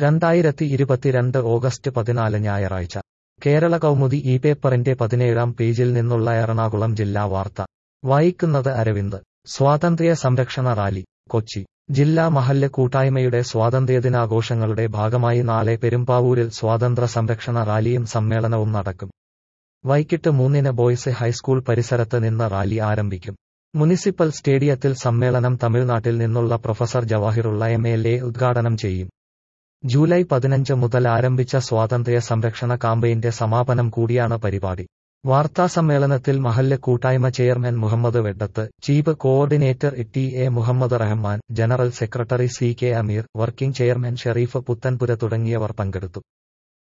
രണ്ടായിരത്തി ഇരുപത്തിരണ്ട് ഓഗസ്റ്റ് പതിനാല് ഞായറാഴ്ച കേരള കൗമുദി ഈ പേപ്പറിന്റെ പതിനേഴാം പേജിൽ നിന്നുള്ള എറണാകുളം ജില്ലാ വാർത്ത വായിക്കുന്നത് അരവിന്ദ് സ്വാതന്ത്ര്യ സംരക്ഷണ റാലി കൊച്ചി ജില്ലാ മഹല്ല് കൂട്ടായ്മയുടെ സ്വാതന്ത്ര്യദിനാഘോഷങ്ങളുടെ ഭാഗമായി നാളെ പെരുമ്പാവൂരിൽ സ്വാതന്ത്ര്യ സംരക്ഷണ റാലിയും സമ്മേളനവും നടക്കും വൈകിട്ട് മൂന്നിന് ബോയ്സ് ഹൈസ്കൂൾ പരിസരത്ത് നിന്ന് റാലി ആരംഭിക്കും മുനിസിപ്പൽ സ്റ്റേഡിയത്തിൽ സമ്മേളനം തമിഴ്നാട്ടിൽ നിന്നുള്ള professor Jawahirullah M L A ഉദ്ഘാടനം ചെയ്യും ജൂലൈ പതിനഞ്ച് മുതൽ ആരംഭിച്ച സ്വാതന്ത്ര്യ സംരക്ഷണ കാമ്പയിന്റെ സമാപനം കൂടിയാണ് പരിപാടി വാർത്താസമ്മേളനത്തിൽ മഹല്ല് കൂട്ടായ്മ chairman Muhammad Weddath chief coordinator T A Muhammad Rahman general secretary C K Ameer working chairman Sherif Puthanpura തുടങ്ങിയവർ പങ്കെടുത്തു